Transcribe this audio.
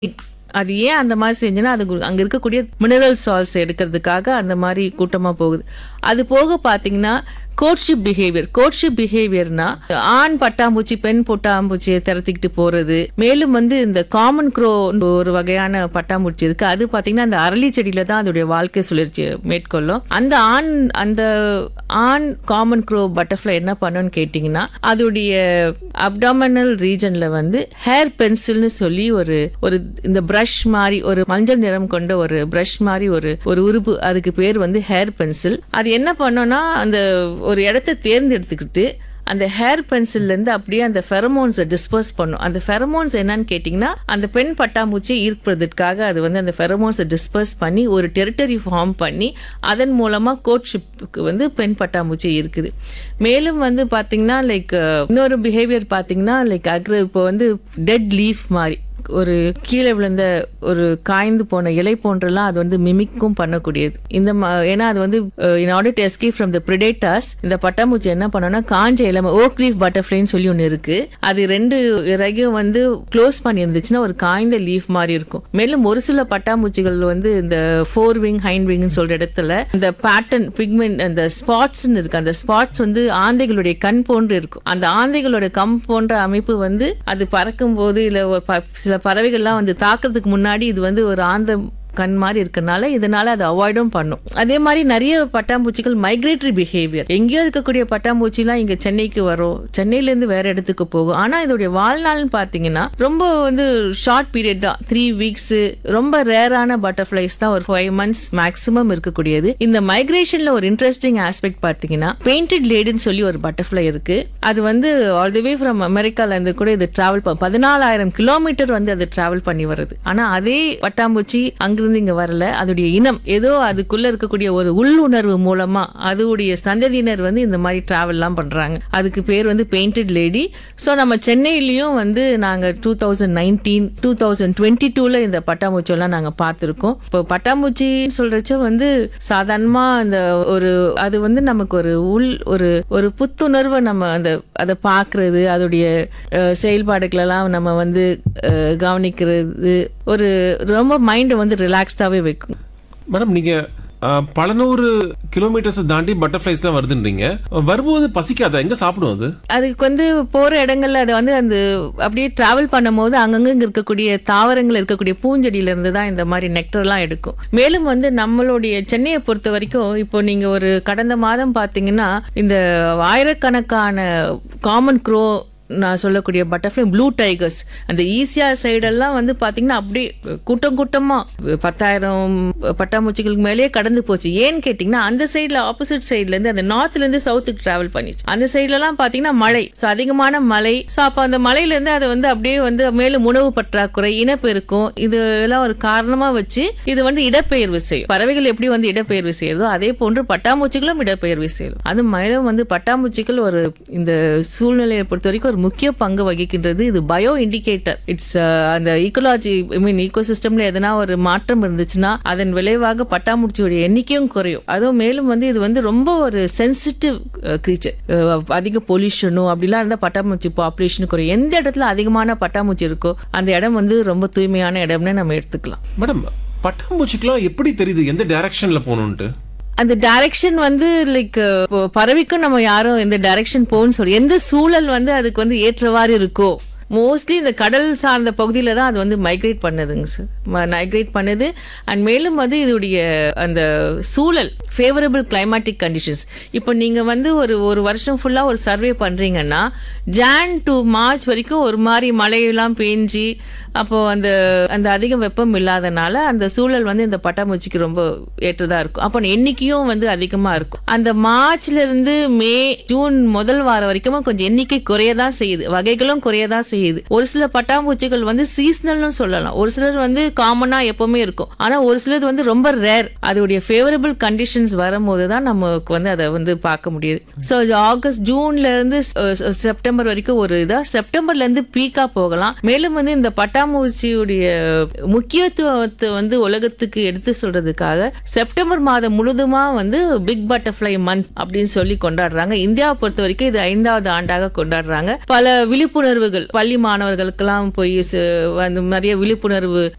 அது ஏன் அந்த மாதிரி செஞ்சுன்னா அது கு- அங்க இருக்கக்கூடிய மினரல் சால்ஸ் எடுக்கிறதுக்காக அந்த மாதிரி கூட்டமா போகுது அது போக பாத்தீங்கன்னா கோட்ஷிப் பிஹேவியர் கோட்ஷிப் பிஹேவியர்னா ஆண் பட்டாம்பூச்சி பெண் பட்டாம்பூச்சியை திரத்திக்கிட்டு போறது மேலும் வந்து இந்த காமன் க்ரோ ஒரு வகையான பட்டாம்பூச்சி இருக்கு அது பாத்தீங்கன்னா அந்த அரளி செடியில தான் அதோடைய வாழ்க்கை சுழற்சி மேற்கொள்ளும் அந்த ஆண் அந்த ஆண் காமன் க்ரோ பட்டர்ஃப்ளை என்ன பண்ணுன்னு கேட்டிங்கன்னா அதோடைய அப்டாமினல் ரீஜன்ல வந்து ஹேர் பென்சில்னு சொல்லி ஒரு ஒரு இந்த பிரஷ் மாதிரி ஒரு மஞ்சள் நிறம் கொண்ட ஒரு பிரஷ் மாதிரி ஒரு ஒரு உறுப்பு அதுக்கு பேர் வந்து ஹேர் பென்சில் அது என்ன பண்ணோம்னா அந்த ஒரு இடத்த தேர்ந்தெடுத்துக்கிட்டு அந்த ஹேர் பென்சில்ல இருந்து அப்படியே அந்த ஃபெரமோன்ஸை டிஸ்பர்ஸ் பண்ணும் அந்த ஃபெரமோன்ஸ் என்னன்னு கேட்டிங்கன்னா அந்த பெண் பட்டாம்பூச்சியை ஈர்ப்பதற்காக அது வந்து அந்த ஃபெரமோன்ஸை டிஸ்பர்ஸ் பண்ணி ஒரு டெரிட்டரி ஃபார்ம் பண்ணி அதன் மூலமா கோட்ஷிப்புக்கு வந்து பெண் பட்டாம்பூச்சி இருக்குது மேலும் வந்து பாத்தீங்கன்னா லைக் இன்னொரு பிஹேவியர் பாத்தீங்கன்னா லைக் அக்ர இப்போ வந்து டெட் லீஃப் மாதிரி ஒரு கீழே விழுந்த ஒரு காய்ந்து போன இலை போன்றெல்லாம் அது வந்து மிமிக்கும் பண்ணக்கூடியது இந்த ம- ஏன்னா அது வந்து in order to escape from the predators இந்த பட்டாம்பூச்சி என்ன பண்ணோம்னா காஞ்ச இலை ஓக் லீஃப் பட்டர்ஃப்ளைன்னு சொல்லி ஒன்று இருக்கு அது ரெண்டு இறகையும் வந்து க்ளோஸ் பண்ணி இருந்துச்சுன்னா ஒரு காய்ந்த லீஃப் மாதிரி இருக்கும் மேலும் ஒரு சில பட்டாம்பூச்சிகள் வந்து இந்த ஃபோர் விங் ஹைண்ட் விங்னு சொல்ற இடத்துல இந்த பேட்டர்ன் பிக்மெண்ட் அந்த ஸ்பாட்ஸ்னு இருக்கு அந்த ஸ்பாட்ஸ் வந்து ஆந்தைகளுடைய கண் போன்று இருக்கும் அந்த ஆந்தைகளோட கம் போன்ற அமைப்பு வந்து அது பறக்கும் போது இல்ல ஒரு ப- சில பறவைகள்லாம் வந்து தாக்குறதுக்கு முன்னாடி இது வந்து ஒரு ஆந்த கண் மாதிரி இருக்கறனால இதனால அதை அவாய்டும் பண்ணும் அதே மாதிரி நிறைய பட்டாம்பூச்சிகள் மைக்ரேட்டரி பிஹேவியர் எங்கேயோ இருக்கக்கூடிய பட்டாம்பூச்சிலாம் இங்க சென்னைக்கு வரும் சென்னையில இருந்து வேற இடத்துக்கு போகும் ஆனா இதோடைய வாழ்நாள்னு பாத்தீங்கன்னா ரொம்ப வந்து ஷார்ட் பீரியட் தான் த்ரீ வீக்ஸ் ரொம்ப ரேரான பட்டர்ஃபிளைஸ் தான் ஒரு ஃபைவ் மந்த்ஸ் மேக்ஸிமம் இருக்கக்கூடியது இந்த மைக்ரேஷன்ல ஒரு இன்ட்ரெஸ்டிங் ஆஸ்பெக்ட் பாத்தீங்கன்னா பெயிண்டட் லேடுன்னு சொல்லி ஒரு பட்டர்ஃபிளை இருக்கு அது வந்து ஆல் தி வே ஃப்ரம் அமெரிக்கால இருந்து கூட இது டிராவல் பதினாலாயிரம் கிலோமீட்டர் வந்து அது டிராவல் பண்ணி வருது ஆனா அதே பட்டாம்பூச்சி அங்கிருந்து இங்க வரல அதோடைய இனம் ஏதோ அதுக்குள்ள இருக்கக்கூடிய ஒரு உள்ளுணர்வு மூலமா அதோடைய சந்ததியினர் வந்து இந்த மாதிரி டிராவல் எல்லாம் பண்றாங்க அதுக்கு பேர் வந்து பெயிண்டட் லேடி ஸோ நம்ம சென்னையிலயும் வந்து நாங்க two thousand nineteen two thousand twenty டூல இந்த பட்டாம்பூச்சி எல்லாம் நாங்க பார்த்திருக்கோம் இப்போ பட்டாம்பூச்சி சொல்றச்ச வந்து சாதாரணமா அந்த ஒரு அது வந்து நமக்கு ஒரு உள் ஒரு ஒரு புத்துணர்வை நம்ம அந்த அதை பார்க்கிறது அதோடைய அஹ், செயல்பாடுகளெல்லாம் நம்ம வந்து அஹ், கவனிக்கிறது ஒரு ரொம்ப மைண்டை வந்து ரிலாக்ஸ்டாவே வைக்கும் மேடம் நீங்க அஹ், பல நூறு கிலோமீட்டர்ஸ் தாண்டி பட்டர்ஃபிளைஸ்லாம் வருதுன்றீங்க வரும்போது பசிக்காதா எங்க சாப்பிடும் அது அதுக்கு வந்து போற இடங்கள்ல அதை வந்து அந்த அப்படியே டிராவல் பண்ணும்போது அங்கங்க இங்க இருக்கக்கூடிய தாவரங்கள் இருக்கக்கூடிய பூஞ்செடியில இருந்து தான் இந்த மாதிரி நெக்டர்லாம் எடுக்கும் மேலும் வந்து நம்மளுடைய சென்னையை பொறுத்த வரைக்கும் இப்போ நீங்க ஒரு கடந்த மாதம் பாத்தீங்கன்னா இந்த ஆயிரக்கணக்கான காமன் க்ரோ நான் சொல்லக்கூடிய பட்டர்ஃப்ளை ப்ளூ டைகர்ஸ் அந்த ஈசியா சைடெல்லாம் வந்து பாத்தீங்கன்னா அப்படியே கூட்டம் கூட்டமா பத்தாயிரம் பட்டாம்பூச்சிகளுக்கு மேலேயே கடந்து போச்சு ஏன்னு கேட்டிங்கன்னா அந்த சைடில் ஆப்போசிட் சைட்ல இருந்து அந்த நார்த்ல இருந்து சவுத்துக்கு டிராவல் பண்ணிச்சு அந்த சைட்லலாம் பாத்தீங்கன்னா மழை ஸோ அதிகமான மழை ஸோ அப்போ அந்த மலையில இருந்து அது வந்து அப்படியே வந்து மேலும் உணவு பற்றாக்குறை இனப்பெருக்கம் இது எல்லாம் ஒரு காரணமா வச்சு இது வந்து இடப்பெயர்வு செய்யும் பறவைகள் எப்படி வந்து இடப்பெயர்வு செய்யுதோ அதே போன்று பட்டாம்பூச்சிகளும் இடப்பெயர்வு செய்யும் அது மேலும் வந்து பட்டாம்பூச்சிகள் ஒரு இந்த சூழ்நிலையை பொறுத்த வரைக்கும் ஒரு முக்கிய பங்கு வகிக்கின்றது இது பயோ இண்டிகேட்டர் இட்ஸ் அந்த ஈக்கோலாஜி ஐ மீன் ஈகோ சிஸ்டம்ல எதனா ஒரு மாற்றம் இருந்துச்சுன்னா அதன் விளைவாக பட்டாம்பூச்சியோட எண்ணிக்கையும் குறையும் அதுவும் மேலும் வந்து இது வந்து ரொம்ப ஒரு சென்சிட்டிவ் கிரீச்சர் அதிக பொல்யூஷனும் அப்படிலாம் இருந்தால் பட்டாம்பூச்சி பாப்புலேஷன் குறையும் எந்த இடத்துல அதிகமான பட்டாம்பூச்சி இருக்கோ அந்த இடம் வந்து ரொம்ப தூய்மையான இடம்னு நம்ம எடுத்துக்கலாம் மேடம் பட்டாம்பூச்சிக்கெல்லாம் எப்படி தெரியுது எந்த டைரக்ஷன்ல போகணுன்ட்டு அந்த டைரக்ஷன் வந்து லைக் பறவைக்கும் நம்ம யாரும் இந்த டைரக்ஷன் போகணும்னு சொல்லி எந்த சூழல் வந்து அதுக்கு வந்து ஏற்றவாறு இருக்கோ மோஸ்ட்லி இந்த கடல் சார்ந்த பகுதியில தான் அது வந்து மைக்ரேட் பண்ணுதுங்க சார் மைக்ரேட் பண்ணுது அண்ட் மேலும் வந்து இதோடைய அந்த சூழல் ஃபேவரபிள் கிளைமேட்டிக் கண்டிஷன்ஸ் இப்போ நீங்கள் வந்து ஒரு ஒரு வருஷம் ஃபுல்லாக ஒரு சர்வே பண்ணுறீங்கன்னா ஜான் டு மார்ச் வரைக்கும் ஒரு மாதிரி மழையெல்லாம் பேஞ்சு அப்போ அந்த அந்த அதிக வெப்பம் இல்லாதனால அந்த சூழல் வந்து இந்த பட்டாம்பூச்சிக்கு ரொம்ப ஏற்றதா இருக்கும் அப்போ எண்ணிக்கையும் வந்து அதிகமா இருக்கும் அந்த மார்ச்ல இருந்து மே ஜூன் முதல் வாரம் வரைக்கும் கொஞ்சம் எண்ணிக்கை குறைய தான் செய்யுது வகைகளும் குறைய தான் செய்யுது ஒரு சில பட்டாம்பூச்சிகள் வந்து சீசனல்னு சொல்லலாம் ஒரு சிலர் வந்து காமனா எப்பவுமே இருக்கும் ஆனா ஒரு சிலது வந்து ரொம்ப ரேர் அதோடைய ஃபேவரபிள் கண்டிஷன்ஸ் வரும்போது தான் நமக்கு வந்து அதை வந்து பார்க்க முடியுது ஸோ ஆகஸ்ட் ஜூன்ல இருந்து அஹ், செப்டம்பர் வரைக்கும் ஒரு இதா செப்டம்பர்ல இருந்து பீக்கா போகலாம் மேலும் வந்து இந்த பட்டாம்பூச்சியுடைய முக்கியத்துவத்தை வந்து உலகத்துக்கு எடுத்து சொல்றதுக்காக செப்டம்பர் மாதம் முழுதுமா வந்து பிக் பட்டர்ஃப்ளை மந்த் அப்படின்னு சொல்லி கொண்டாடுறாங்க இந்தியாவை பொறுத்த வரைக்கும் இது ஐந்தாவது ஆண்டாக கொண்டாடுறாங்க பல விழிப்புணர்வுகள் பள்ளி மாணவர்களுக்கெல்லாம் போய் ச- வந்து நிறைய விழிப்புணர்வு